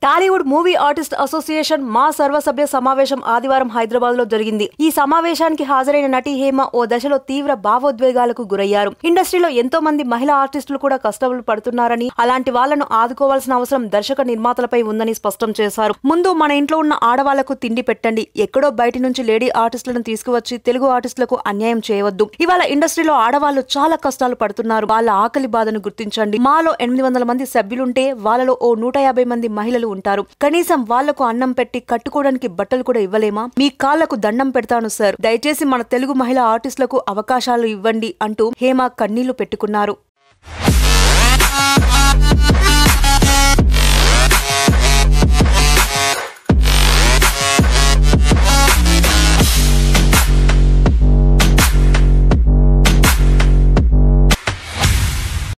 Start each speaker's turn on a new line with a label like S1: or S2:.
S1: Tollywood movie artist association మా సర్వసభ్య సమావేశం ఆదివారం హైదరాబాద్ లో జరిగింది ఈ సమావేశానికి హాజరైన నటి హేమ ఓ దశలో తీవ్ర భావోద్వేగాలకు గురయ్యారు ఇండస్ట్రీలో ఎంతో మంది మహిళా ఆర్టిస్టులు కూడా కష్టాలు పడుతున్నారని అలాంటి వాళ్లను ఆదుకోవాల్సిన అవసరం దర్శక నిర్మాతలపై ఉందని స్పష్టం చేశారు ముందు మన ఇంట్లో ఉన్న ఆడవాళ్లకు తిండి పెట్టండి ఎక్కడో బయటి నుంచి లేడీ ఆర్టిస్టులను తీసుకువచ్చి తెలుగు ఆర్టిస్టులకు అన్యాయం చేయవద్దు ఇవాళ ఇండస్ట్రీలో ఆడవాళ్లు చాలా కష్టాలు పడుతున్నారు వాళ్ళ ఆకలి బాధను గుర్తించండి మాలో ఎనిమిది వందల మంది సభ్యులుంటే వాళ్ళలో ఓ నూట యాభై మంది మహిళలు ఉంటారు కనీసం వాళ్లకు అన్నం పెట్టి కట్టుకోవడానికి బట్టలు కూడా ఇవ్వలేమా మీ కాళ్లకు దండం పెడతాను సార్ దయచేసి మన తెలుగు మహిళా ఆర్టిస్టులకు అవకాశాలు ఇవ్వండి అంటూ హేమ కన్నీళ్లు పెట్టుకున్నారు